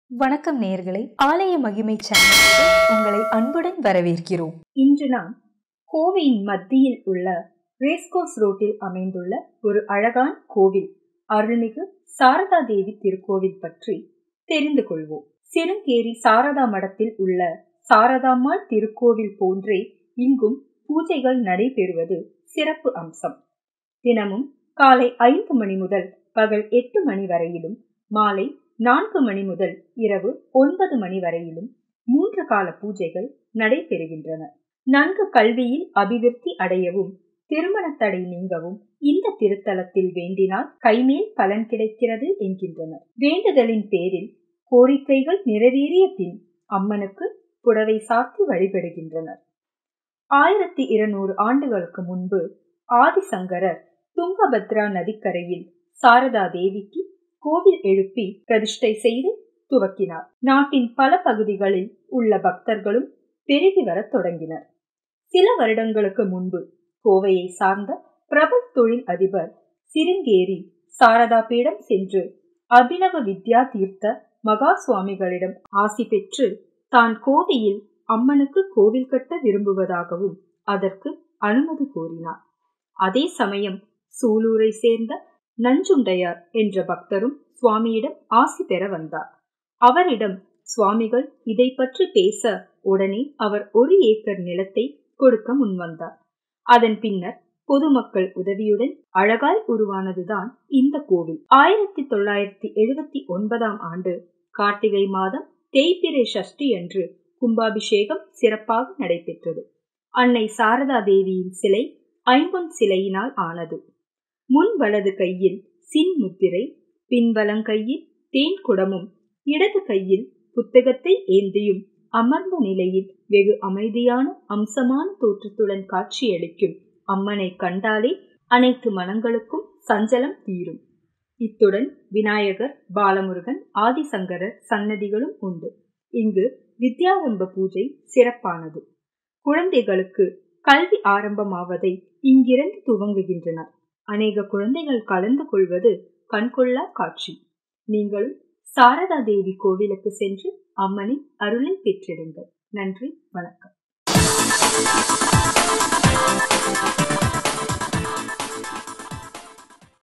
வணக்கம் நேயர்களே ஆலய மகிமை சேனலுக்கு உங்களை அன்புடன் வரவேற்கிறோம் இன்று நாம் கோவையின் மத்தியில் உள்ள ரேஸ்கோஸ் ரோட்டில் அமைந்துள்ள ஒரு அழகான கோவில் அருள்மிகு சாரதா தேவி திருக்கோவில் பற்றி தெரிந்து கொள்வோம் சிறுங்கேரி சாரதா மடத்தில் உள்ள சாரதாம்மாள் திருக்கோவில் போன்றே இங்கும் பூஜைகள் நடைபெறுவது சிறப்பு அம்சம் தினமும் காலை ஐந்து மணி முதல் பகல் எட்டு மணி வரையிலும் மாலை நான்கு மணி முதல் இரவு ஒன்பது மணி வரையிலும் மூன்று கால பூஜைகள் நடைபெறுகின்றன நன்கு கல்வியில் அபிவிருத்தி அடையவும் திருமண தடை நீங்கவும் இந்த திருத்தலத்தில் வேண்டினால் கைமேல் பலன் கிடைக்கிறது என்கின்றனர் வேண்டுதலின் பேரில் கோரிக்கைகள் நிறைவேறிய பின் அம்மனுக்கு புடவை சாத்தி வழிபடுகின்றனர் ஆயிரத்தி இருநூறு ஆண்டுகளுக்கு முன்பு ஆதிசங்கரர் துங்கபத்ரா நதிக்கரையில் சாரதா தேவிக்கு கோவில் எழுப்பி பிரதிஷ்டை செய்து துவக்கினார் நாட்டின் பல பகுதிகளில் உள்ள பக்தர்களும் பெருகி வரத் தொடங்கினர் சில வருடங்களுக்கு முன்பு கோவையை சார்ந்த பிரபல தொழில் அதிபர் சிருங்கேரி சாரதா பீடம் சென்று அபினவ வித்யா தீர்த்த மகா சுவாமிகளிடம் ஆசி பெற்று தான் கோவையில் அம்மனுக்கு கோவில் கட்ட விரும்புவதாகவும் அதற்கு அனுமதி கோரினார் அதே சமயம் சூலூரை சேர்ந்த நஞ்சுண்டையார் என்ற பக்தரும் சுவாமியிடம் ஆசி பெற வந்தார் அவரிடம் சுவாமிகள் இதை பற்றி பேச உடனே அவர் ஒரு ஏக்கர் நிலத்தை கொடுக்க முன்வந்தார் அதன் பின்னர் பொதுமக்கள் உதவியுடன் அழகாய் உருவானதுதான் இந்த கோவில் ஆயிரத்தி தொள்ளாயிரத்தி எழுபத்தி ஒன்பதாம் ஆண்டு கார்த்திகை மாதம் தேய்பிரை சஷ்டி அன்று கும்பாபிஷேகம் சிறப்பாக நடைபெற்றது அன்னை சாரதா தேவியின் சிலை ஐம்பொன் சிலையினால் ஆனது முன் வலது கையில் சின் முத்திரை பின்வலங்கையில் தேன் குடமும் இடது கையில் புத்தகத்தை ஏந்தியும் அமர்ந்த நிலையில் வெகு அமைதியான அம்சமான தோற்றத்துடன் காட்சியளிக்கும் அம்மனை கண்டாலே அனைத்து மனங்களுக்கும் சஞ்சலம் தீரும் இத்துடன் விநாயகர் பாலமுருகன் ஆதிசங்கரர் சன்னதிகளும் உண்டு இங்கு வித்யாரம்ப பூஜை சிறப்பானது குழந்தைகளுக்கு கல்வி ஆரம்பமாவதை இங்கிருந்து துவங்குகின்றனர் அநேக குழந்தைகள் கலந்து கொள்வது கண்கொள்ளா காட்சி நீங்களும் சாரதா தேவி கோவிலுக்கு சென்று அம்மனின் அருளை பெற்றிடுங்கள் நன்றி வணக்கம்